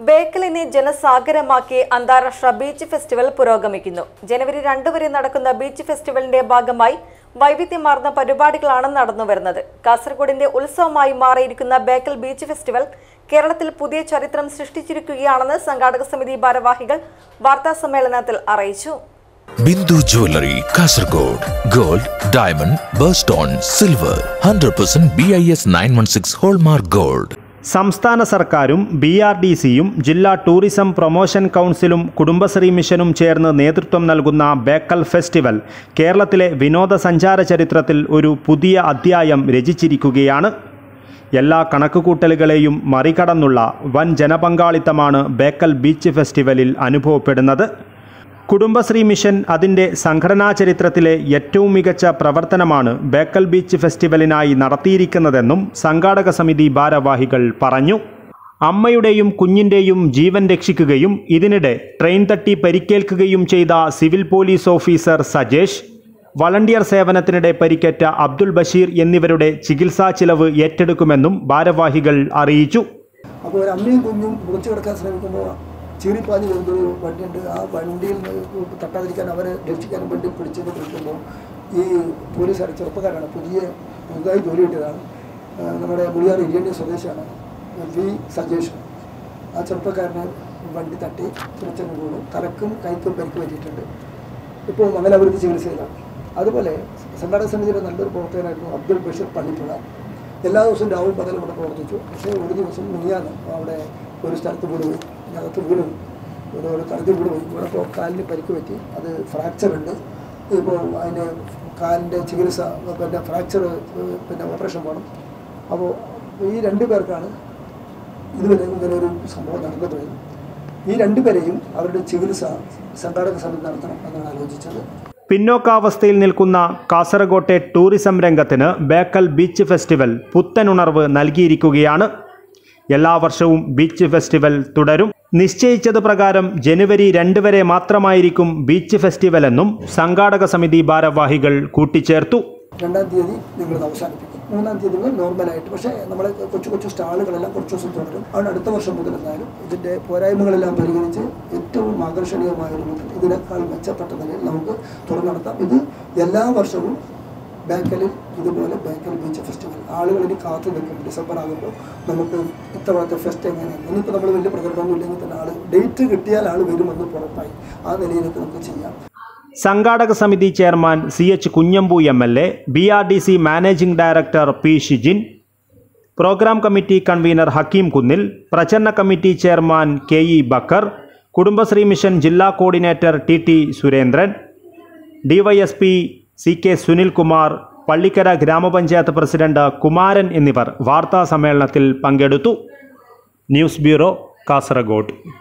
ബേക്കലിനെ ജനസാഗരമാക്കി അന്താരാഷ്ട്ര beach festival പുരോഗമിക്കുന്നു ജനുവരി രണ്ട് വരെ നടക്കുന്ന ബീച്ച് ഫെസ്റ്റിവലിന്റെ ഭാഗമായി വൈവിധ്യമാർന്ന പരിപാടികളാണ് നടന്നുവരുന്നത് കാസർഗോഡിന്റെ ഉത്സവമായി മാറിയിരിക്കുന്ന ബേക്കൽ ബീച്ച് ഫെസ്റ്റിവൽ കേരളത്തിൽ പുതിയ ചരിത്രം സൃഷ്ടിച്ചിരിക്കുകയാണെന്ന് സംഘാടക സമിതി ഭാരവാഹികൾ വാർത്താ സമ്മേളനത്തിൽ അറിയിച്ചു Bindu jewellery Kasaragod gold diamond birthstone silver hundred percent B I S nine one six hallmark gold സംസ്ഥാന സർക്കാരും ബി ആർ ഡി സിയും ജില്ലാ ടൂറിസം പ്രൊമോഷൻ കൗൺസിലും കുടുംബശ്രീ മിഷനും ചേർന്ന് നേതൃത്വം നൽകുന്ന ബേക്കൽ ഫെസ്റ്റിവൽ കേരളത്തിലെ വിനോദസഞ്ചാര ചരിത്രത്തിൽ ഒരു പുതിയ അധ്യായം രചിച്ചിരിക്കുകയാണ് എല്ലാ കണക്കുകൂട്ടലുകളെയും മറികടന്നുള്ള വൻ ജനപങ്കാളിത്തമാണ് ബേക്കൽ ബീച്ച് ഫെസ്റ്റിവലിൽ അനുഭവപ്പെടുന്നത് കുടുംബശ്രീ മിഷൻ അതിൻ്റെ സംഘടനാ ചരിത്രത്തിലെ ഏറ്റവും മികച്ച പ്രവർത്തനമാണ് ബേക്കൽ ബീച്ച് ഫെസ്റ്റിവലിനായി നടത്തിയിരിക്കുന്നതെന്നും സംഘാടക സമിതി ഭാരവാഹികൾ പറഞ്ഞു അമ്മയുടെയും കുഞ്ഞിൻ്റെയും ജീവൻ രക്ഷിക്കുകയും ഇതിനിടെ ട്രെയിൻ തട്ടി പരിക്കേൽക്കുകയും ചെയ്ത civil police officer Sajesh volunteer സേവനത്തിനിടെ പരിക്കേറ്റ അബ്ദുൾ ബഷീർ എന്നിവരുടെ ചികിത്സാ ചിലവ് ഏറ്റെടുക്കുമെന്നും ഭാരവാഹികൾ അറിയിച്ചു അപ്പോൾ ഒരു അമ്മയും കുഞ്ഞും മുറിച്ചു കിടക്കാൻ ശ്രമിക്കുമ്പോൾ ചീറിപ്പാഞ്ഞ് വരുന്നൊരു വണ്ടിയുണ്ട് ആ വണ്ടിയിൽ നിന്ന് തട്ടാതിരിക്കാൻ അവരെ രക്ഷിക്കാനും വേണ്ടി പിടിച്ചിട്ട് പിടിക്കുമ്പോൾ ഈ പോലീസുകാർ ചെറുപ്പക്കാരാണ് പുതിയ പുതുതായി ജോലി കിട്ടിയതാണ് ആ, നമ്മുടെ മുളിയാർ ഇരിയണ്ടി സ്വദേശിയാണ് വി സജേഷ് ആ ചെറുപ്പക്കാരന് വണ്ടി തട്ടി തിരിച്ചങ്ങ് വീണു തലക്കും കൈക്കും പരിക്ക് പറ്റിയിട്ടുണ്ട് ഇപ്പോൾ മംഗലാപുരത്ത് ചികിത്സയിലാണ് അതുപോലെ സംഘാടക സമിതിയുടെ നല്ലൊരു പ്രവർത്തകനായിരുന്നു അബ്ദുൾ ബഷീർ പള്ളിപ്പുഴ എല്ലാ ദിവസവും രാവും പകലും ഇവിടെ പ്രവർത്തിച്ചു പക്ഷേ ഒരു ദിവസം മിനിയാന്ന് അവിടെ ഒരു സ്ഥലത്ത് വീട് പോയി അതിനകത്ത് വീണ് ഒരു ഒരു സ്ഥലത്ത് വീട് പോയി ഇവിടെ ഇപ്പോൾ കാലിന് പരിക്ക് പറ്റി അത് ഫ്രാക്ചർ ഉണ്ട് ഇപ്പോൾ അതിൻ്റെ കാലിൻ്റെ ചികിത്സ പിന്നെ ഫ്രാക്ചർ പിന്നെ ഓപ്പറേഷൻ വേണം അപ്പോൾ ഈ രണ്ട് പേർക്കാണ് ഇതുവരെ ഇങ്ങനെ ഒരു സംഭവം നടന്നത് ഈ രണ്ടുപേരെയും അവരുടെ ചികിത്സ സംഘാടക സമിതി നടത്തണം എന്നാണ് ആലോചിച്ചത് പിന്നോക്കാവസ്ഥയിൽ നിൽക്കുന്ന കാസർകോട്ടെ ടൂറിസം രംഗത്തിന് ബേക്കൽ ബീച്ച് ഫെസ്റ്റിവൽ പുത്തനുണർവ് നൽകിയിരിക്കുകയാണ് എല്ലാ വർഷവും ബീച്ച് ഫെസ്റ്റിവൽ തുടരും നിശ്ചയിച്ചത് പ്രകാരം ജനുവരി രണ്ട് വരെ മാത്രമായിരിക്കും ബീച്ച് ഫെസ്റ്റിവൽ എന്നും സംഘാടക സമിതി ഭാരവാഹികൾ കൂട്ടിച്ചേർത്തു രണ്ടാം തീയതി നിങ്ങളിത് അവസാനിപ്പിക്കും മൂന്നാം തീയതി മുതൽ നോർമലായിട്ട് പക്ഷേ നമ്മളെ കൊച്ചു കൊച്ചു സ്റ്റാളുകളെല്ലാം കുറച്ച് ദിവസം തുടരും അതുകൊണ്ട് അടുത്ത വർഷം മുതൽ എന്തായാലും ഇതിൻ്റെ പോരായ്മകളെല്ലാം പരിഗണിച്ച് ഏറ്റവും ആകർഷണീയമായ രൂപത്തിൽ ഇതിനേക്കാൾ മെച്ചപ്പെട്ട നിലയിൽ നമുക്ക് തുറന്നു നടത്താം ഇത് എല്ലാ വർഷവും ബേക്കലിൽ ഇതുപോലെ ബേക്കൽ ബീച്ച് ഫെസ്റ്റിവൽ ആളുകൾ ഇനി കാത്തു നിൽക്കും ഡിസംബർ ആകുമ്പോൾ നമുക്ക് ഇത്തവണത്തെ ഫെസ്റ്റ് എങ്ങനെയാണ് ഇനിയിപ്പോൾ നമ്മൾ വലിയ പ്രകടനമൊന്നും ഇല്ലെങ്കിൽ തന്നെ ആൾ ഡേറ്റ് കിട്ടിയാൽ ആൾ വരുമെന്ന് പുറപ്പായി ആ നിലയിലേക്ക് നമുക്ക് ചെയ്യാം സംഘാടക സമിതി chairman C H Kunhambu M L A B R D C managing director P Shijin programme committee convener Hakeem Kunnil പ്രചരണ committee chairman K E Bakar Kudumbashree mission ജില്ലാ coordinator T T Surendran DYSP C K Sunilkumar Pallikkara grama panchayat president Kumaran എന്നിവർ വാർത്താ സമ്മേളനത്തിൽ പങ്കെടുത്തു ന്യൂസ് ബ്യൂറോ കാസർഗോഡ്